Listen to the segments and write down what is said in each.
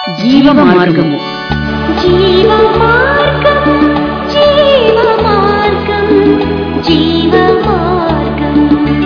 జీవ మార్గము జీవమార్గం జీవమార్గం జీవమార్గం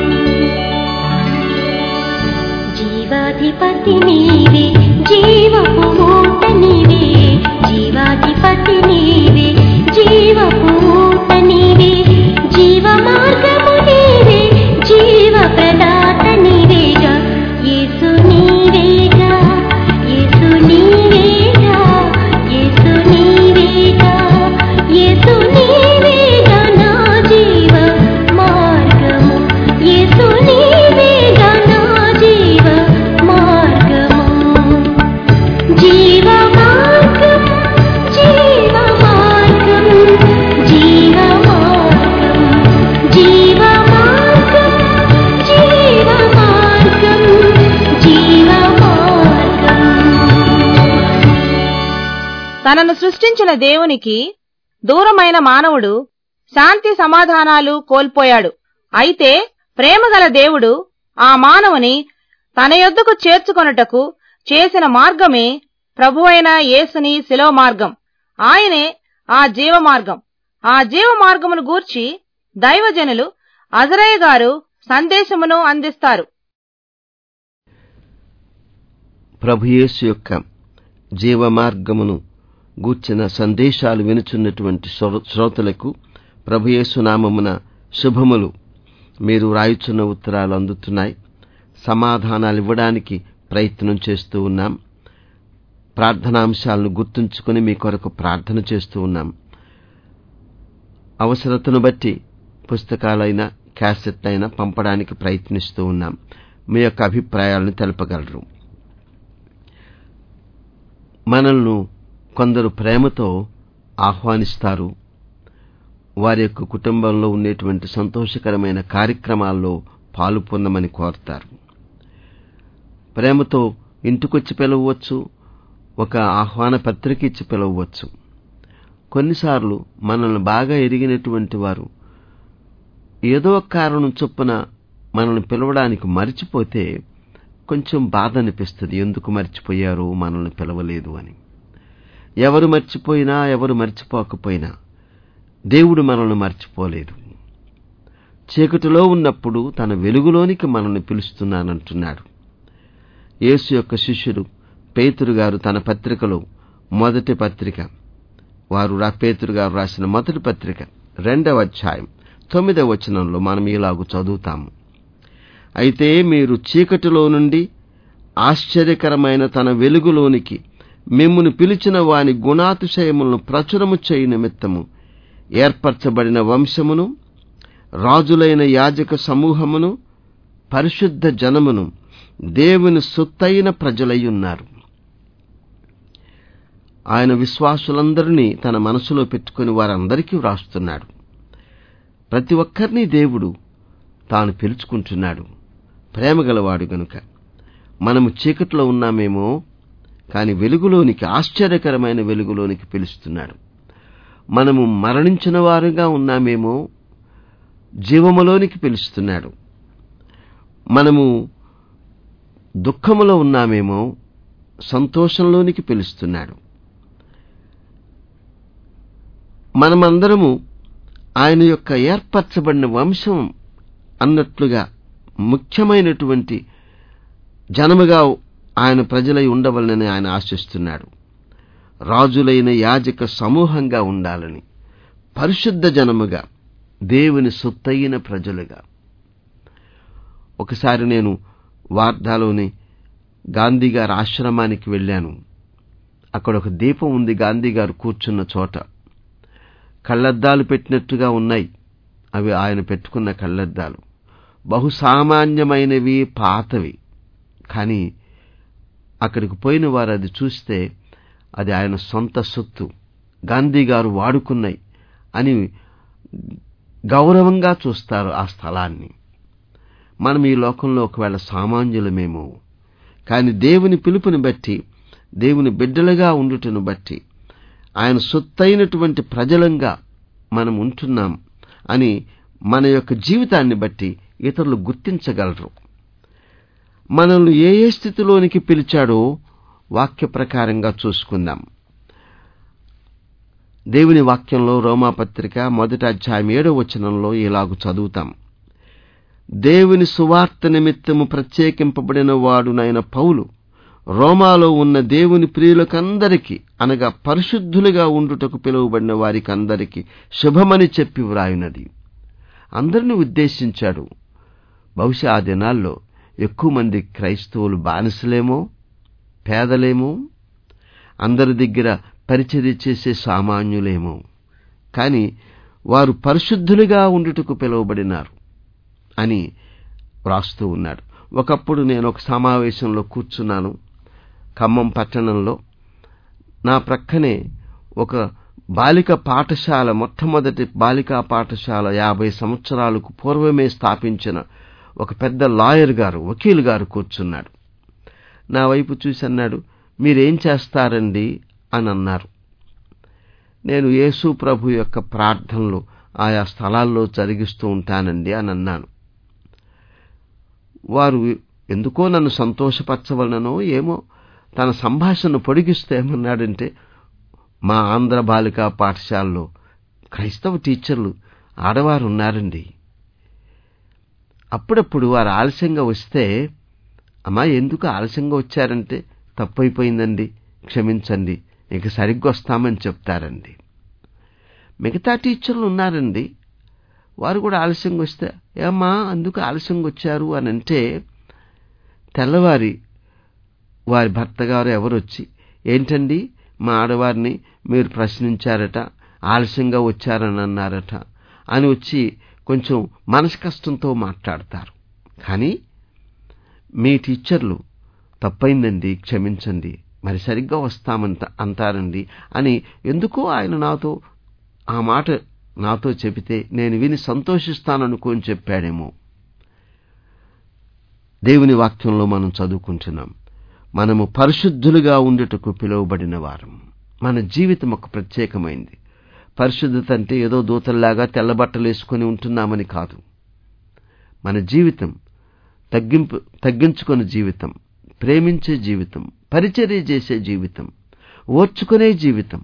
జీవాధిపతి నీవే జీవపు ఊట నీవే జీవాధిపతి నీవే జీవపు ఊట నీవే జీవమార్గము నీవే జీవ ప్రదాత నీవేగా యేసు నీవేగా యేసు నీవేగా యేసు నీవేగా యేసు నీవేగా నా జీవ మార్గము యేసు నీవేగా నా జీవ మార్గము జీవ మార్గం జీవ మార్గం జీవ మార్గం జీవ మార్గం జీవ మార్గం జీవ మార్గం తనను సృష్టించిన దేవునికి దూరమైన మానవుడు శాంతి సమాధానాలు కోల్పోయాడు అయితే ప్రేమగల దేవుడు ఆ మానవుని తన యొద్దకు చేర్చుకొనుటకు చేసిన మార్గమే ప్రభువైన యేసుని శిలో మార్గం ఆయనే ఆ జీవ మార్గం ఆ జీవ మార్గమును గూర్చి దైవజనులు అజరయ్య గారు సందేశమును అందిస్తారు ప్రభుయేసు యొక్క జీవమార్గమును గూర్చిన సందేశాలు వినుచున్నటువంటి శ్రో- శ్రోతలకు ప్రభుయేసు నామమున శుభములు మీరు రాయుచున్న ఉత్తరాలు అందుతున్నాయి సమాధానాలు ఇవ్వడానికి ప్రయత్నం చేస్తూ ఉన్నాం ప్రార్థనాంశాలను గుర్తుంచుకొని మీ కొరకు ప్రార్థన చేస్తూ ఉన్నాం అవసరతను బట్టి పుస్తకాలైనా క్యాసెట్ అయినా పంపడానికి ప్రయత్నిస్తూ ఉన్నాం మీ యొక్క అభిప్రాయాలను తెలపగలరు మనల్ని కొందరు ప్రేమతో ఆహ్వానిస్తారు వారి యొక్క కుటుంబంలో ఉండేటువంటి సంతోషకరమైన కార్యక్రమాల్లో పాలు పొందమని కోరతారు ప్రేమతో ఇంటికొచ్చి పిలవవచ్చు ఒక ఆహ్వాన పత్రిక ఇచ్చి పిలవవచ్చు కొన్నిసార్లు మనల్ని బాగా ఎరిగినటువంటి వారు ఏదో ఒక కారణం చొప్పున మనల్ని పిలవడానికి మరిచిపోతే కొంచెం బాధ అనిపిస్తుంది ఎందుకు మర్చిపోయారు మనల్ని పిలవలేదు అని ఎవరు మర్చిపోయినా ఎవరు మర్చిపోకపోయినా దేవుడు మనల్ని మర్చిపోలేదు చీకటిలో ఉన్నప్పుడు తన వెలుగులోనికి మనల్ని పిలుస్తున్నానంటున్నాడు యేసు యొక్క శిష్యుడు పేతురు గారు తన పత్రికలో మొదటి పత్రిక వారు రా పేతురు గారు రాసిన మొదటి పత్రిక రెండవ అధ్యాయం తొమ్మిదవ వచనంలో మనం ఇలాగు చదువుతాము అయితే మీరు చీకటిలో నుండి ఆశ్చర్యకరమైన తన వెలుగులోనికి మిమ్మును పిలిచిన వాని గుణాతిశయములను ప్రచురము చేయి నిమిత్తము ఏర్పరచబడిన వంశమును రాజులైన యాజక సమూహమును పరిశుద్ధ జనమును దేవుని సొత్తైన ప్రజలై ఉన్నారు ఆయన విశ్వాసులందరినీ తన మనసులో పెట్టుకుని వారందరికీ వ్రాస్తున్నాడు ప్రతి ఒక్కరినీ దేవుడు తాను పిలుచుకుంటున్నాడు ప్రేమగలవాడు గనుక మనము చీకట్లో ఉన్నామేమో కాని వెలుగులోనికి ఆశ్చర్యకరమైన వెలుగులోనికి పిలుస్తున్నాడు మనము మరణించిన వారుగా ఉన్నామేమో జీవములోనికి పిలుస్తున్నాడు మనము దుఃఖములో ఉన్నామేమో సంతోషంలోనికి పిలుస్తున్నాడు మనమందరము ఆయన యొక్క ఏర్పరచబడిన వంశం అన్నట్లుగా ముఖ్యమైనటువంటి జనముగా ఆయన ప్రజలై ఉండవలనని ఆయన ఆశిస్తున్నాడు రాజులైన యాజక సమూహంగా ఉండాలని పరిశుద్ధ జనముగా దేవుని సొత్తయిన ప్రజలుగా ఒకసారి నేను వార్ధాలోని గాంధీ గారి ఆశ్రమానికి వెళ్ళాను అక్కడ ఒక దీపం ఉంది గాంధీ గారు కూర్చున్న చోట కళ్ళద్దాలు పెట్టినట్టుగా ఉన్నాయి అవి ఆయన పెట్టుకున్న కళ్ళద్దాలు బహుసామాన్యమైనవి పాతవి కానీ అక్కడికి పోయిన వారు అది చూస్తే అది ఆయన సొంత సొత్తు గాంధీ గారు వాడుకున్నాయి అని గౌరవంగా చూస్తారు ఆ స్థలాన్ని మనం ఈ లోకంలో ఒకవేళ సామాన్యులమేమో కానీ దేవుని పిలుపుని బట్టి దేవుని బిడ్డలుగా ఉండుటను బట్టి ఆయన సొత్తైనటువంటి ప్రజలంగా మనం ఉంటున్నాం అని మన యొక్క జీవితాన్ని బట్టి ఇతరులు గుర్తించగలరు మనల్ని ఏ ఏ స్థితిలోనికి పిలిచాడో వాక్య ప్రకారంగా చూసుకుందాం దేవుని వాక్యంలో రోమాపత్రిక మొదటి అధ్యాయం ఏడో వచనంలో ఇలాగు చదువుతాం దేవుని సువార్త నిమిత్తము ప్రత్యేకింపబడిన వాడునైన పౌలు రోమాలో ఉన్న దేవుని ప్రియులకందరికీ అనగా పరిశుద్ధులుగా ఉండుటకు పిలువబడిన వారికందరికీ శుభమని చెప్పి వ్రాయునది అందరిని ఉద్దేశించాడు బహుశా ఆ దినాల్లో ఎక్కువ మంది క్రైస్తవులు బానిసలేమో పేదలేమో అందరి దగ్గర పరిచర్య చేసే సామాన్యులేమో కానీ వారు పరిశుద్ధులుగా ఉండుటకు పిలువబడినారు అని వ్రాస్తూ ఉన్నాడు ఒకప్పుడు నేను ఒక సమావేశంలో కూర్చున్నాను ఖమ్మం పట్టణంలో నా ప్రక్కనే ఒక బాలిక పాఠశాల మొట్టమొదటి బాలికా పాఠశాల యాభై సంవత్సరాలకు పూర్వమే స్థాపించిన ఒక పెద్ద లాయర్ గారు వకీల్ గారు కూర్చున్నాడు నా వైపు చూసి అన్నాడు మీరేం చేస్తారండి అని అన్నారు నేను యేసు ప్రభు యొక్క ప్రార్థనలు ఆయా స్థలాల్లో జరిగిస్తూ ఉంటానండి అని అన్నాను వారు ఎందుకో నన్ను సంతోషపరచవలనో ఏమో తన సంభాషణ పొడిగిస్తే ఏమన్నాడంటే మా ఆంధ్ర బాలికా పాఠశాలలో క్రైస్తవ టీచర్లు ఆడవారు ఉన్నారండి అప్పుడప్పుడు వారు ఆలస్యంగా వస్తే అమ్మా ఎందుకు ఆలస్యంగా వచ్చారంటే తప్పైపోయిందండి క్షమించండి ఇక సరిగ్గా వస్తామని చెప్తారండి మిగతా టీచర్లు ఉన్నారండి వారు కూడా ఆలస్యంగా వస్తే ఏమ్మా అందుకు ఆలస్యంగా వచ్చారు అని అంటే తెల్లవారి వారి భర్త గారు ఎవరొచ్చి ఏంటండి మా ఆడవారిని మీరు ప్రశ్నించారట ఆలస్యంగా వచ్చారని అన్నారట అని వచ్చి కొంచెం మనసు కష్టంతో మాట్లాడతారు కానీ మీ టీచర్లు తప్పైందండి క్షమించండి మరి సరిగ్గా వస్తామంట అంటారండి అని ఎందుకో ఆయన నాతో ఆ మాట నాతో చెబితే నేను విని సంతోషిస్తాననుకోని చెప్పాడేమో దేవుని వాక్యంలో మనం చదువుకుంటున్నాం మనము పరిశుద్ధులుగా ఉండుటకు పిలువబడిన వారం మన జీవితం ఒక ప్రత్యేకమైంది పరిశుద్ధత అంటే ఏదో దూతల్లాగా తెల్లబట్టలు వేసుకొని ఉంటున్నామని కాదు మన జీవితం తగ్గింపు తగ్గించుకునే జీవితం ప్రేమించే జీవితం పరిచర్య చేసే జీవితం ఓర్చుకునే జీవితం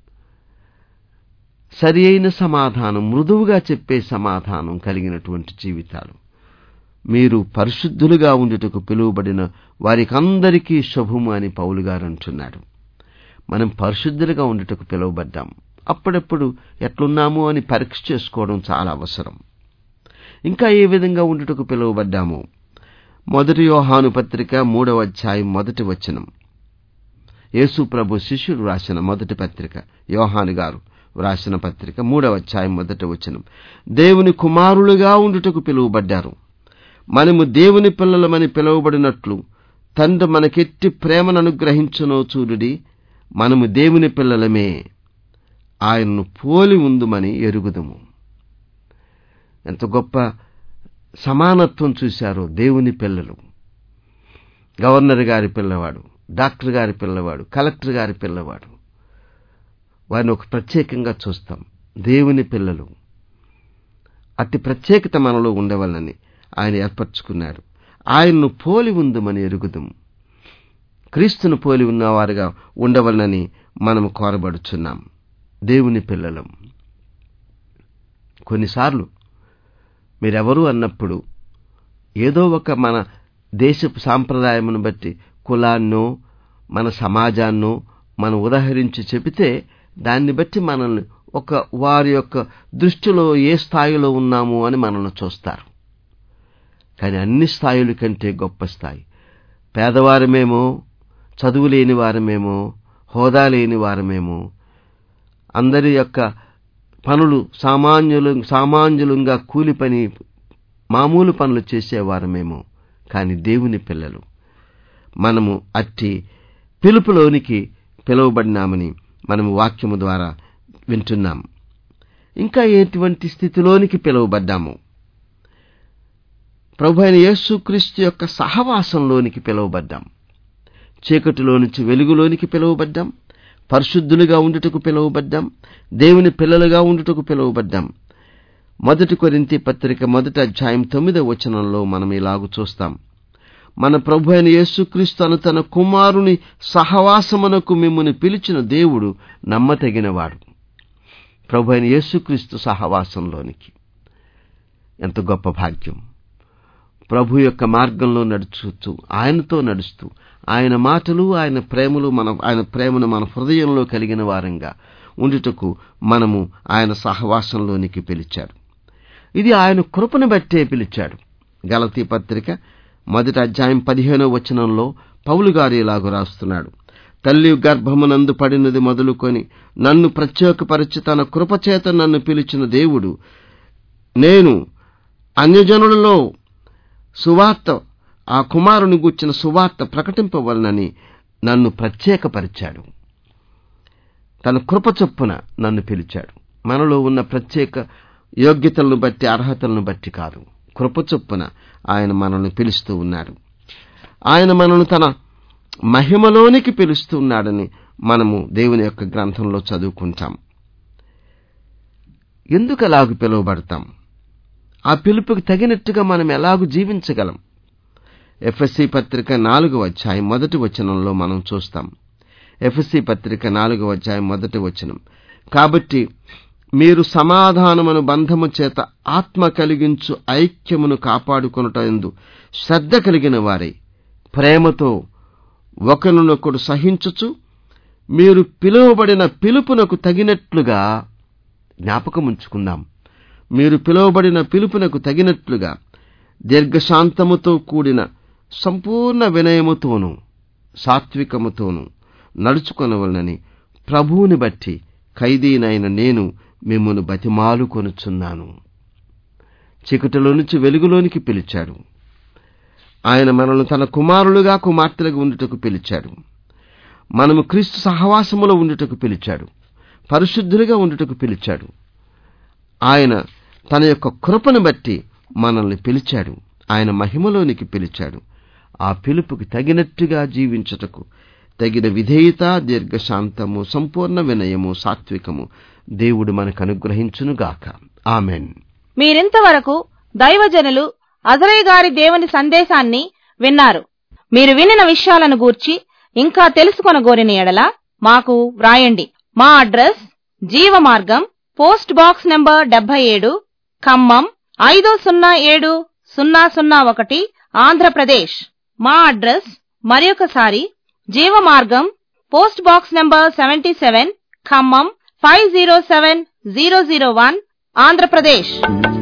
సరి అయిన సమాధానం మృదువుగా చెప్పే సమాధానం కలిగినటువంటి జీవితాలు మీరు పరిశుద్ధులుగా ఉండుటకు పిలువబడిన వారికందరికీ శుభము అని పౌలు గారు అంటున్నాడు మనం పరిశుద్ధులుగా ఉండుటకు పిలువబడ్డాం అప్పుడప్పుడు ఎట్లున్నాము అని పరీక్ష చేసుకోవడం చాలా అవసరం ఇంకా ఏ విధంగా ఉండుటకు పిలువబడ్డాము మొదటి యోహాను పత్రిక మూడవ అధ్యాయం మొదటి వచనం యేసు ప్రభు శిష్యుడు రాసిన మొదటి పత్రిక యోహాను గారు వ్రాసిన పత్రిక మూడవ అధ్యాయం మొదటి వచనం దేవుని కుమారులుగా ఉండుటకు పిలువబడ్డారు మనము దేవుని పిల్లలమని పిలువబడినట్లు తండ్రి మనకెట్టి ప్రేమను అనుగ్రహించునో చూడుడి మనము దేవుని పిల్లలమే ఆయన్ను పోలి ఉందుమని ఎరుగుదము ఎంత గొప్ప సమానత్వం చూశారో దేవుని పిల్లలు గవర్నర్ గారి పిల్లవాడు డాక్టర్ గారి పిల్లవాడు కలెక్టర్ గారి పిల్లవాడు వారిని ఒక ప్రత్యేకంగా చూస్తాం దేవుని పిల్లలు అతి ప్రత్యేకత మనలో ఉండవాలని ఆయన ఏర్పరచుకున్నాడు ఆయన్ను పోలి ఉందమని ఎరుగుదాం క్రీస్తును పోలి ఉన్నవారుగా ఉండవలనని మనం కోరబడుచున్నాం దేవుని పిల్లలం కొన్నిసార్లు మీరెవరు అన్నప్పుడు ఏదో ఒక మన దేశపు సాంప్రదాయమును బట్టి కులాన్నో మన సమాజాన్నో మనం ఉదాహరించి చెబితే దాన్ని బట్టి మనల్ని ఒక వారి యొక్క దృష్టిలో ఏ స్థాయిలో ఉన్నాము అని మనల్ని చూస్తారు కానీ అన్ని స్థాయిల కంటే గొప్ప స్థాయి పేదవారమేమో చదువు లేని వారమేమో హోదా లేని వారమేమో అందరి యొక్క పనులు సామాన్యులు సామాన్యులంగా కూలి పని మామూలు పనులు చేసేవారమేమో కానీ దేవుని పిల్లలు మనము అట్టి పిలుపులోనికి పిలువబడినామని మనము వాక్యము ద్వారా వింటున్నాం ఇంకా ఎటువంటి స్థితిలోనికి పిలువబడ్డాము ప్రభు అయిన యేసుక్రీస్తు యొక్క సహవాసంలోనికి పిలువబడ్డాం చీకటిలో నుంచి వెలుగులోనికి పిలువబడ్డాం పరిశుద్ధులుగా ఉండుటకు పిలువబడ్డాం దేవుని పిల్లలుగా ఉండుటకు పిలువబడ్డాం మొదటి కొరింతి పత్రిక మొదటి అధ్యాయం తొమ్మిదవ వచనంలో మనం ఇలాగు చూస్తాం మన ప్రభు అయిన యేసుక్రీస్తు అను తన కుమారుని సహవాసమునకు మిమ్మల్ని పిలిచిన దేవుడు నమ్మతగినవాడు ప్రభు అయిన యేసుక్రీస్తు సహవాసంలోనికి ఎంత గొప్ప భాగ్యం ప్రభు యొక్క మార్గంలో నడుచుతూ ఆయనతో నడుస్తూ ఆయన మాటలు ఆయన ప్రేమలు మన ఆయన ప్రేమను మన హృదయంలో కలిగిన వారంగా ఉండుటకు మనము ఆయన సహవాసంలోనికి పిలిచాడు ఇది ఆయన కృపను బట్టే పిలిచాడు గలతీ పత్రిక మొదటి అధ్యాయం పదిహేనో వచనంలో పౌలు గారు ఇలాగు రాస్తున్నాడు తల్లి గర్భమునందు పడినది మొదలుకొని నన్ను ప్రత్యేకపరిచి తన కృపచేత నన్ను పిలిచిన దేవుడు నేను అన్యజనులలో సువార్త ఆ కుమారుని గూర్చిన సువార్త ప్రకటింపవలనని నన్ను ప్రత్యేకపరిచాడు తన కృప చొప్పున నన్ను పిలిచాడు మనలో ఉన్న ప్రత్యేక యోగ్యతలను బట్టి అర్హతలను బట్టి కాదు కృప చొప్పున ఆయన మనల్ని పిలుస్తూ ఉన్నాడు ఆయన మనల్ని తన మహిమలోనికి పిలుస్తూ ఉన్నాడని మనము దేవుని యొక్క గ్రంథంలో చదువుకుంటాం ఎందుకు అలాగు పిలువబడతాం ఆ పిలుపుకి తగినట్టుగా మనం ఎలాగూ జీవించగలం ఎఫ్ఎస్సి పత్రిక నాలుగవ అధ్యాయం మొదటి వచనంలో మనం చూస్తాం ఎఫ్ఎస్సి పత్రిక నాలుగవ అధ్యాయం మొదటి వచనం కాబట్టి మీరు సమాధానమును బంధము చేత ఆత్మ కలిగించు ఐక్యమును కాపాడుకొనుటందు శ్రద్ధ కలిగిన వారై ప్రేమతో ఒకరినొకడు సహించుచు మీరు పిలువబడిన పిలుపునకు తగినట్లుగా జ్ఞాపకముంచుకుందాం మీరు పిలువబడిన పిలుపునకు తగినట్లుగా దీర్ఘశాంతముతో కూడిన సంపూర్ణ వినయముతోనూ సాత్వికముతోనూ నడుచుకొనవలనని ప్రభువుని బట్టి ఖైదీనైన నేను మిమ్మను బతిమాలు కొనుచున్నాను చీకటిలో నుంచి వెలుగులోనికి పిలిచాడు ఆయన మనల్ని తన కుమారులుగా కుమార్తెలుగా ఉండుటకు పిలిచాడు మనము క్రీస్తు సహవాసములో ఉండుటకు పిలిచాడు పరిశుద్ధులుగా ఉండుటకు పిలిచాడు ఆయన తన యొక్క కృపను బట్టి మనల్ని పిలిచాడు ఆయన మహిమలోనికి పిలిచాడు ఆ పిలుపుకి తగినట్టుగా జీవించుటకు తగిన విధేయత దీర్ఘశాంతము సంపూర్ణ వినయము సాత్వికము దేవుడు మనకు అనుగ్రహించునుగాక ఆమెన్ మీరింతవరకు దైవజనులు అజరయ్య గారి దేవుని సందేశాన్ని విన్నారు మీరు వినిన విషయాలను గూర్చి ఇంకా తెలుసుకొనగోరిన ఎడల మాకు వ్రాయండి మా address Jeevamargam post box number డెబ్బై ఏడు ఖమ్మం ఐదు సున్నా ఏడు సున్నా సున్నా ఒకటి ఆంధ్రప్రదేశ్ మా అడ్రస్ మరొకసారి Jeevamargam post box number seventy seven Khammam five zero seven zero zero one Andhra Pradesh